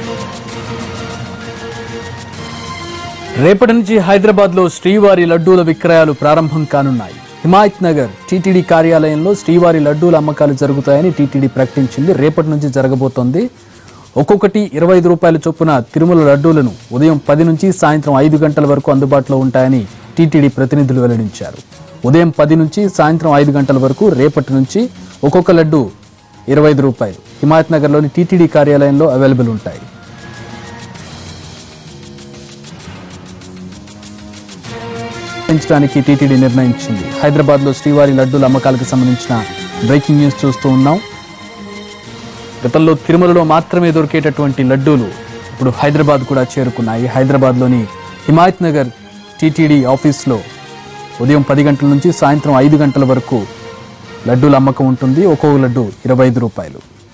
రేపటి నుంచి హైదరాబాద్ లో శ్రీవారి లడ్డూల విక్రయాలు ప్రారంభం కానున్నాయి హిమాయత్ నగర్ టీటీడీ కార్యాలయంలో శ్రీవారి లడ్డూల అమ్మకాలు జరుగుతాయని టీటీడీ ప్రకటించింది రేపటి నుంచి జరగబోతోంది ఒక్కొక్కటి ఇరవై ఐదు రూపాయల చొప్పున తిరుమల లడ్డూలను ఉదయం పది నుంచి సాయంత్రం ఐదు గంటల వరకు అందుబాటులో ఉంటాయని టీటీడీ ప్రతినిధులు వెల్లడించారు ఉదయం పది నుంచి సాయంత్రం ఐదు గంటల వరకు రేపటి నుంచి ఒక్కొక్క లడ్డు ఇరవై ఐదు రూపాయలు హిమాయత్ నగర్లోని టీటీడీ కార్యాలయంలో అవైలబుల్ ఉంటాయి పెంచడానికి టీటీడీ నిర్ణయించింది హైదరాబాద్ లో శ్రీవారి లడ్డూల అమ్మకాలకు సంబంధించిన బ్రేకింగ్ న్యూస్ చూస్తూ ఉన్నాం గతంలో తిరుమలలో మాత్రమే దొరికేటటువంటి లడ్డూలు ఇప్పుడు హైదరాబాద్ కూడా చేరుకున్నాయి హైదరాబాద్లోని హిమాయత్ నగర్ టీటీడీ ఆఫీస్లో ఉదయం పది గంటల నుంచి సాయంత్రం ఐదు గంటల వరకు లడ్డూల అమ్మకం ఉంటుంది ఒక్కొక్క లడ్డు ఇరవై ఐదు రూపాయలు